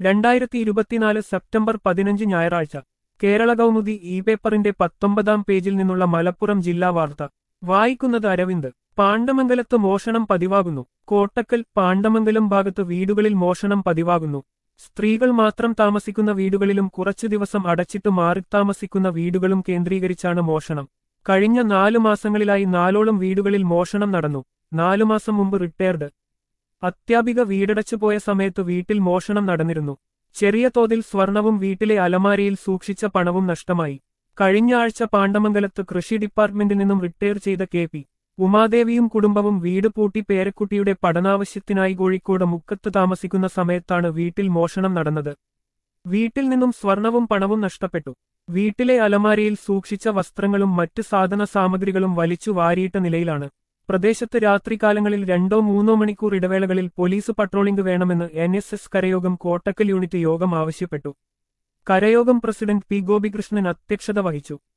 രണ്ടായിരത്തി ഇരുപത്തിനാല് സെപ്റ്റംബർ പതിനഞ്ച് ഞായറാഴ്ച കേരള കൗമുദി ഇ പേപ്പറിന്റെ പത്തൊമ്പതാം പേജിൽ നിന്നുള്ള മലപ്പുറം ജില്ലാ വാർത്ത വായിക്കുന്നത് അരവിന്ദ് പാണ്ഡമംഗലത്ത് മോഷണം പതിവാകുന്നു കോട്ടക്കൽ പാണ്ഡമംഗലം ഭാഗത്ത് വീടുകളിൽ മോഷണം പതിവാകുന്നു സ്ത്രീകൾ മാത്രം താമസിക്കുന്ന വീടുകളിലും കുറച്ചു ദിവസം അടച്ചിട്ട് മാറിത്താമസിക്കുന്ന വീടുകളും കേന്ദ്രീകരിച്ചാണ് മോഷണം കഴിഞ്ഞ നാലു മാസങ്ങളിലായി നാലോളം വീടുകളിൽ മോഷണം നടന്നു നാലു മാസം മുമ്പ് റിട്ടയർഡ് അത്യാപിക വീടടച്ചു പോയ സമയത്ത് വീട്ടിൽ മോഷണം നടന്നിരുന്നു ചെറിയ തോതിൽ സ്വർണവും വീട്ടിലെ അലമാരയിൽ സൂക്ഷിച്ച പണവും നഷ്ടമായി കഴിഞ്ഞ ആഴ്ച പാണ്ഡമംഗലത്ത് കൃഷി ഡിപ്പാർട്ട്മെന്റിൽ നിന്നും റിട്ടയർ ചെയ്ത കെ പി ഉമാദേവിയും കുടുംബവും വീട് പൂട്ടി പേരക്കുട്ടിയുടെ പഠനാവശ്യത്തിനായി കോഴിക്കോട് മുക്കത്ത് താമസിക്കുന്ന സമയത്താണ് വീട്ടിൽ മോഷണം നടന്നത് വീട്ടിൽ നിന്നും സ്വർണവും പണവും നഷ്ടപ്പെട്ടു വീട്ടിലെ അലമാരയിൽ സൂക്ഷിച്ച വസ്ത്രങ്ങളും മറ്റ് സാധന സാമഗ്രികളും വലിച്ചു വാരിയിട്ട നിലയിലാണ് പ്രദേശത്ത് രാത്രികാലങ്ങളിൽ രണ്ടോ മൂന്നോ മണിക്കൂർ ഇടവേളകളിൽ പോലീസ് പട്രോളിംഗ് വേണമെന്ന് എൻ എസ് എസ് കരയോഗം കോട്ടക്കൽ യൂണിറ്റ് യോഗം ആവശ്യപ്പെട്ടു കരയോഗം പ്രസിഡന്റ് പി ഗോപികൃഷ്ണൻ അധ്യക്ഷത വഹിച്ചു